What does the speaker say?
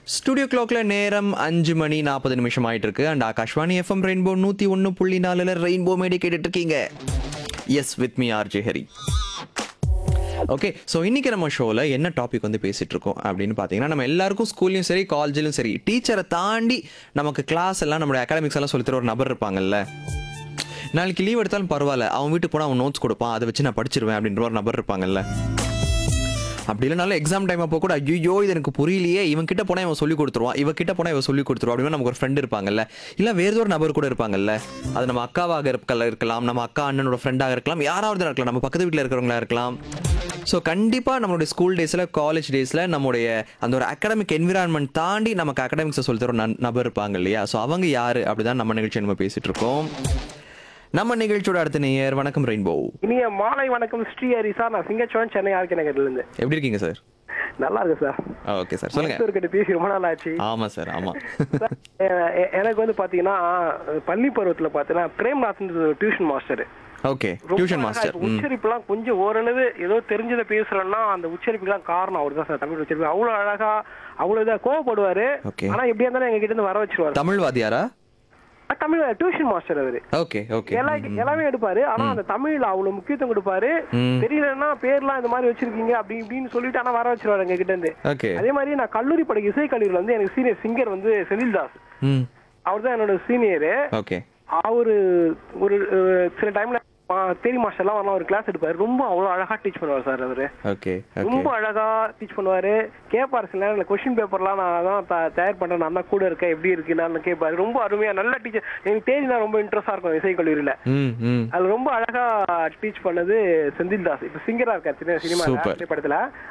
Studio கிளாக்ல நேரம் அஞ்சு மணி நாற்பது நிமிஷம் ஆயிட்டு இருக்கு அண்ட் ஆகாஷ்வாணி எஃப்எம் ரெயின்போ நூத்தி ஒன்று புள்ளி நாலுல ரெயின்போ மேடி கேட்டுட்டு இருக்கீங்க yes with me RJ Hari okay so இன்னைக்கு நம்ம ஷோவில் என்ன டாபிக் வந்து பேசிட்டு இருக்கோம் அப்படின்னு பார்த்தீங்கன்னா நம்ம எல்லாருக்கும் ஸ்கூல்லையும் சரி காலேஜ்லையும் சரி டீச்சரை தாண்டி நமக்கு கிளாஸ் எல்லாம் நம்மளுடைய அகாடமிக்ஸ் எல்லாம் சொல்லித்தர ஒரு நபர் இருப்பாங்கல்ல நாளைக்கு லீவ் எடுத்தாலும் பரவாயில்ல அவன் வீட்டுக்கு போனால் அவன் நோட்ஸ் கொடுப்பான் அதை வச்சு நான் படிச்சிருவேன் அப்படின்ற ஒரு நபர் இருப்பாங்கல்ல அப்படி இல்லைனாலும் எக்ஸாம் டைம் அப்போ கூட ஐயோ இது எனக்கு புரியலையே இவன் கிட்ட போனால் இவன் சொல்லி கொடுத்துருவான் இவ கிட்ட போனால் இவன் சொல்லி கொடுத்துருவான் அப்படின்னு நமக்கு ஒரு ஃப்ரெண்ட் இருப்பாங்கல்ல இல்லை வேறு ஒரு நபர் கூட இருப்பாங்கல்ல அது நம்ம அக்காவாக இருக்கலாம் இருக்கலாம் நம்ம அக்கா அண்ணனோட ஃப்ரெண்டாக இருக்கலாம் யாராவது இருக்கலாம் நம்ம பக்கத்து வீட்டில் இருக்கிறவங்களா இருக்கலாம் ஸோ கண்டிப்பாக நம்மளுடைய ஸ்கூல் டேஸில் காலேஜ் டேஸில் நம்முடைய அந்த ஒரு அகாடமிக் என்விரான்மெண்ட் தாண்டி நமக்கு அகாடமிக்ஸை சொல்லி தர ஒரு நன்- நபர் இருப்பாங்க இல்லையா ஸோ அவங்க யார் அப்படிதான் நம்ம நிகழ்ச்சி நம்ம பேசிட்டு இருக்கோம் நம்ம நிகழ்ச்சியோட அடுத்த நேயர் வணக்கம் ரெயின்போ இனிய மாலை வணக்கம் ஸ்ரீ ஹரி சார் நான் சிங்கச்சோன் சென்னை ஆர்கே நகர்ல இருந்து எப்படி இருக்கீங்க சார் நல்லா இருக்கு சார் ஓகே சார் சொல்லுங்க கிட்ட பேசி ரொம்ப நாள் ஆச்சு ஆமாம் சார் ஆமாம் சார், எ- எ- எனக்கு வந்து பாத்தீங்கன்னா பள்ளி பருவத்துல பாத்தீங்கன்னா Premnath tuition master okay tuition master hmm உச்சரிப்புலாம் கொஞ்சம் ஓரளவு ஏதோ தெரிஞ்சதை பேசுறோம்னா அந்த உச்சரிப்புலாம் காரணம் அவர் தான் சார் தமிழ் உச்சரிப்பு அவ்வளவு அழகா அவ்வளவு இதா கோவப்படுவாரு Okay. ஆனா எப்படியா இருந்தாலும் எங்க கிட்ட இருந்து வர வச்சிருவாரு தமிழ் வாத்தியாரா தமிழ் டியூஷன் மாஸ்டர் அவரு ஓகே ஓகே எல்லா எல்லாமே எடுப்பாரு ஆனா அந்த தமிழ்ல அவ்வளவு முக்கியத்துவம் கொடுப்பாரு ம். தெரியலன்னா பேர்லாம் இந்த மாதிரி வச்சிருக்கீங்க அப்படி இப்படின்னு சொல்லிட்டு ஆனா வர வச்சிருவாரு எங்க கிட்ட இருந்து ஓகே அதே மாதிரி நான் கல்லூரி படிக்க இசை கல்லூரியில் வந்து எனக்கு சீனியர் சிங்கர் வந்து செந்தில்தாஸ் ம் அவர் தான் என்னோட சீனியரு ஓகே அவரு ஒரு அஹ், சில டைம்ல தேரி மாஸ்டர்லாம் வரலாம் ஒரு கிளாஸ் எடுப்பாரு ரொம்ப அவ்வளவு அழகா டீச் பண்ணுவார் சார் அவரு ஓகே ஓகே ரொம்ப அழகா டீச் பண்ணுவாரு கேட்பாரு சில நேரம் கொஸ்டின் பேப்பர்லாம் நான் தான் த- தயார் பண்றேன் நான் தான் கூட இருக்கேன் எப்படி இருக்கு நான் கேட்பாரு ரொம்ப அருமையா நல்ல டீச்சர் எனக்கு தேதினா ரொம்ப இன்ட்ரெஸ்டா இருக்கும் இசை கல்லூரியில ம் ம் அது ரொம்ப அழகா டீச் பண்ணது செந்தில்தாஸ் இப்ப சிங்கரா இருக்காரு சின்ன சினிமா Super. படத்துல